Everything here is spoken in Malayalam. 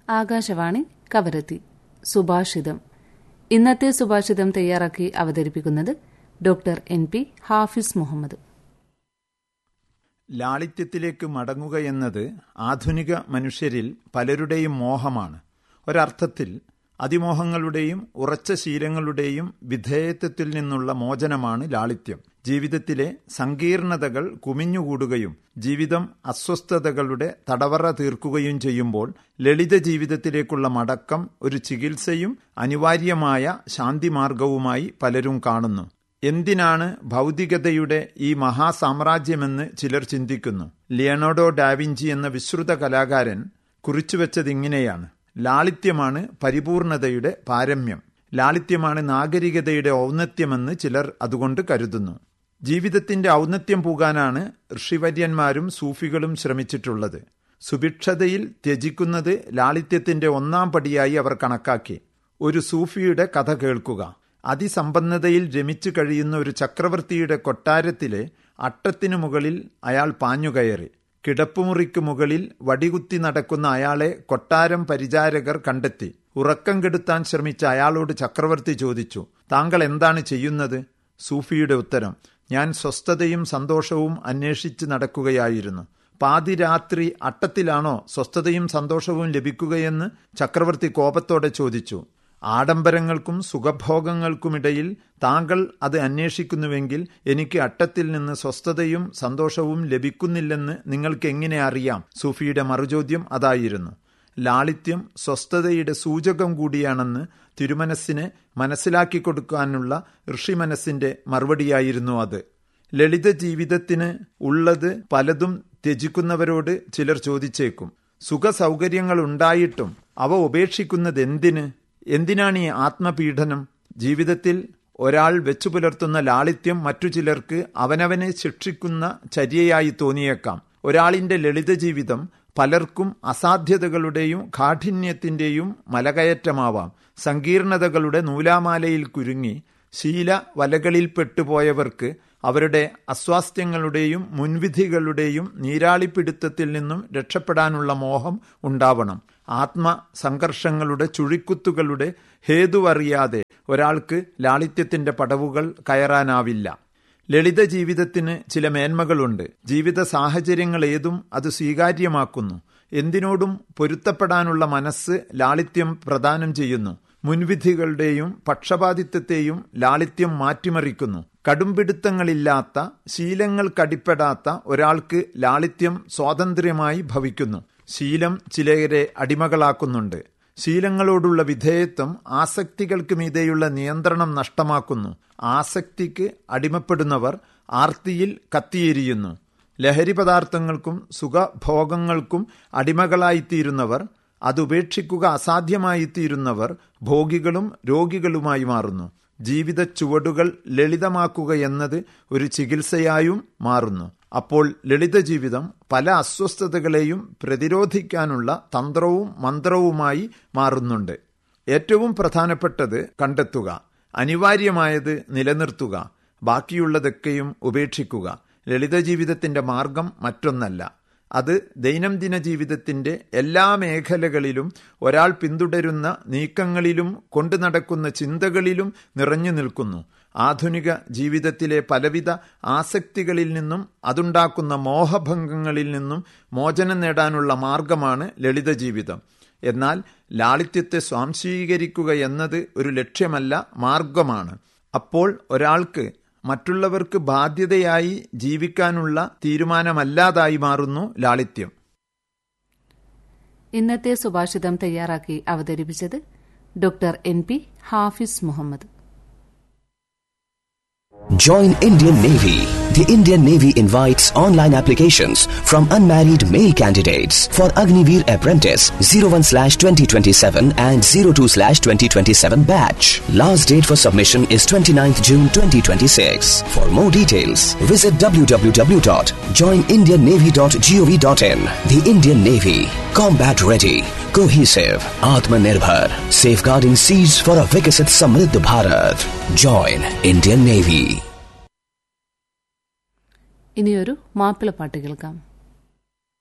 ആകാശവാണി കവരത്തി സുഭാഷിതം ഇന്നത്തെ സുഭാഷിതം തയ്യാറാക്കി അവതരിപ്പിക്കുന്നത് doctor N P Hafiz Muhammad ലാളിത്യത്തിലേക്ക് മടങ്ങുകയെന്നത് ആധുനിക മനുഷ്യരിൽ പലരുടെയും മോഹമാണ് ഒരർത്ഥത്തിൽ അതിമോഹങ്ങളുടെയും ഉറച്ച ശീലങ്ങളുടെയും വിധേയത്വത്തിൽ നിന്നുള്ള മോചനമാണ് ലാളിത്യം ജീവിതത്തിലെ സങ്കീർണതകൾ കുമിഞ്ഞുകൂടുകയും ജീവിതം അസ്വസ്ഥതകളുടെ തടവറ തീർക്കുകയും ചെയ്യുമ്പോൾ ലളിത ജീവിതത്തിലേക്കുള്ള മടക്കം ഒരു ചികിത്സയും അനിവാര്യമായ ശാന്തിമാർഗവുമായി പലരും കാണുന്നു എന്തിനാണ് ഭൗതികതയുടെ ഈ മഹാസാമ്രാജ്യമെന്ന് ചിലർ ചിന്തിക്കുന്നു ലിയണോഡോ ഡാവിഞ്ചി എന്ന വിശ്രുത കലാകാരൻ കുറിച്ചുവെച്ചതിങ്ങനെയാണ് ലാളിത്യമാണ് പരിപൂർണതയുടെ പാരമ്യം ലാളിത്യമാണ് നാഗരികതയുടെ ഔന്നത്യമെന്ന് ചിലർ അതുകൊണ്ട് കരുതുന്നു ജീവിതത്തിന്റെ ഔന്നത്യം പൂകാനാണ് ഋഷിവര്യന്മാരും സൂഫികളും ശ്രമിച്ചിട്ടുള്ളത് സുഭിക്ഷതയിൽ ത്യജിക്കുന്നത് ലാളിത്യത്തിന്റെ ഒന്നാം പടിയായി അവർ കണക്കാക്കി ഒരു സൂഫിയുടെ കഥ കേൾക്കുക അതിസമ്പന്നതയിൽ രമിച്ചു കഴിയുന്ന ഒരു ചക്രവർത്തിയുടെ കൊട്ടാരത്തിലെ അട്ടത്തിനു മുകളിൽ അയാൾ പാഞ്ഞുകയറി കിടപ്പുമുറിക്ക് മുകളിൽ വടികുത്തി നടക്കുന്ന അയാളെ കൊട്ടാരം പരിചാരകർ കണ്ടെത്തി ഉറക്കം കെടുത്താൻ ശ്രമിച്ച അയാളോട് ചക്രവർത്തി ചോദിച്ചു താങ്കൾ എന്താണ് ചെയ്യുന്നത് സൂഫിയുടെ ഉത്തരം ഞാൻ സ്വസ്ഥതയും സന്തോഷവും അന്വേഷിച്ച് നടക്കുകയായിരുന്നു പാതിരാത്രി അട്ടത്തിലാണോ സ്വസ്ഥതയും സന്തോഷവും ലഭിക്കുകയെന്ന് ചക്രവർത്തി കോപത്തോടെ ചോദിച്ചു ആഡംബരങ്ങൾക്കും സുഖഭോഗങ്ങൾക്കുമിടയിൽ താങ്കൾ അത് അന്വേഷിക്കുന്നുവെങ്കിൽ എനിക്ക് അട്ടത്തിൽ നിന്ന് സ്വസ്ഥതയും സന്തോഷവും ലഭിക്കുന്നില്ലെന്ന് നിങ്ങൾക്ക് എങ്ങനെ അറിയാം സൂഫിയുടെ മറുചോദ്യം അതായിരുന്നു ലാളിത്യം സ്വസ്ഥതയുടെ സൂചകം കൂടിയാണെന്ന് തിരുമനസ്സിനെ മനസ്സിലാക്കി കൊടുക്കാനുള്ള ഋഷിമനസ്സിന്റെ മറുപടിയായിരുന്നു അത് ലളിത ജീവിതത്തിന് ഉള്ളത് പലതും ത്യജിക്കുന്നവരോട് ചിലർ ചോദിച്ചേക്കും സുഖസൗകര്യങ്ങൾ ഉണ്ടായിട്ടും അവ ഉപേക്ഷിക്കുന്നത് എന്തിന് എന്തിനാണ് ഈ ആത്മപീഡനം ജീവിതത്തിൽ ഒരാൾ വെച്ചു പുലർത്തുന്ന ലാളിത്യം മറ്റു ചിലർക്ക് അവനവനെ ശിക്ഷിക്കുന്ന ചര്യയായി തോന്നിയേക്കാം ഒരാളിന്റെ ലളിത ജീവിതം പലർക്കും അസാധ്യതകളുടെയും കാഠിന്യത്തിന്റെയും മലകയറ്റമാവാം സങ്കീർണതകളുടെ നൂലാമാലയിൽ കുരുങ്ങി ശീല വലകളിൽ പെട്ടുപോയവർക്ക് അവരുടെ അസ്വാസ്ഥ്യങ്ങളുടെയും മുൻവിധികളുടെയും നീരാളിപ്പിടുത്തത്തിൽ നിന്നും രക്ഷപ്പെടാനുള്ള മോഹം ഉണ്ടാവണം ആത്മസംഘർഷങ്ങളുടെ ചുഴിക്കുത്തുകളുടെ ഹേതുവറിയാതെ ഒരാൾക്ക് ലാളിത്യത്തിന്റെ പടവുകൾ കയറാനാവില്ല ലളിത ജീവിതത്തിന് ചില മേന്മകളുണ്ട് ജീവിത സാഹചര്യങ്ങൾ ഏതും അത് സ്വീകാര്യമാക്കുന്നു എന്തിനോടും പൊരുത്തപ്പെടാനുള്ള മനസ്സ് ലാളിത്യം പ്രദാനം ചെയ്യുന്നു മുൻവിധികളുടെയും പക്ഷപാതിത്വത്തെയും ലാളിത്യം മാറ്റിമറിക്കുന്നു കടുംപിടുത്തങ്ങളില്ലാത്ത ശീലങ്ങൾക്കടിപ്പെടാത്ത ഒരാൾക്ക് ലാളിത്യം സ്വാതന്ത്ര്യമായി ഭവിക്കുന്നു ശീലം ചിലരെ അടിമകളാക്കുന്നുണ്ട് ശീലങ്ങളോടുള്ള വിധേയത്വം ആസക്തികൾക്ക് മീതെയുള്ള നിയന്ത്രണം നഷ്ടമാക്കുന്നു ആസക്തിക്ക് അടിമപ്പെടുന്നവർ ആർത്തിയിൽ കത്തിയെരിയുന്നു ലഹരി പദാർത്ഥങ്ങൾക്കും സുഖഭോഗങ്ങൾക്കും അടിമകളായിത്തീരുന്നവർ അതുപേക്ഷിക്കുക അസാധ്യമായിത്തീരുന്നവർ ഭോഗികളും രോഗികളുമായി മാറുന്നു ജീവിത ചുവടുകൾ ലളിതമാക്കുക എന്നത് ഒരു ചികിത്സയായും മാറുന്നു അപ്പോൾ ലളിത ജീവിതം പല അസ്വസ്ഥതകളെയും പ്രതിരോധിക്കാനുള്ള തന്ത്രവും മന്ത്രവുമായി മാറുന്നുണ്ട് ഏറ്റവും പ്രധാനപ്പെട്ടത് കണ്ടെത്തുക അനിവാര്യമായത് നിലനിർത്തുക ബാക്കിയുള്ളതൊക്കെയും ഉപേക്ഷിക്കുക ലളിത ജീവിതത്തിന്റെ മാർഗം മറ്റൊന്നല്ല അത് ദൈനംദിന ജീവിതത്തിന്റെ എല്ലാ മേഖലകളിലും ഒരാൾ പിന്തുടരുന്ന നീക്കങ്ങളിലും കൊണ്ടു നടക്കുന്ന ചിന്തകളിലും നിറഞ്ഞു നിൽക്കുന്നു ആധുനിക ജീവിതത്തിലെ പലവിധ ആസക്തികളിൽ നിന്നും അതുണ്ടാക്കുന്ന മോഹഭംഗങ്ങളിൽ നിന്നും മോചനം നേടാനുള്ള മാർഗമാണ് ലളിത ജീവിതം എന്നാൽ ലാളിത്യത്തെ സ്വാംശീകരിക്കുക എന്നത് ഒരു ലക്ഷ്യമല്ല മാർഗമാണ് അപ്പോൾ ഒരാൾക്ക് മറ്റുള്ളവർക്ക് ബാധ്യതയായി ജീവിക്കാനുള്ള തീരുമാനമല്ലാതായി മാറുന്നു ലാളിത്യം ഇന്നത്തെ സുഭാഷിതം തയ്യാറാക്കി അവതരിപ്പിച്ചത് doctor N P Hafiz Muhammad Join Indian Navy. The Indian Navy invites online applications from unmarried male candidates for Agniveer Apprentice 01/2027 and 02/2027 batch. Last date for submission is 29th June 2026. For more details, visit www.joinindiannavy.gov.in. The Indian Navy, combat ready, cohesive, Atmanirbhar, safeguarding seas for a Vikasit Samriddh Bharat. Join Indian Navy. ഇനിയൊരു മാപ്പിളപ്പാട്ട് കേൾക്കാം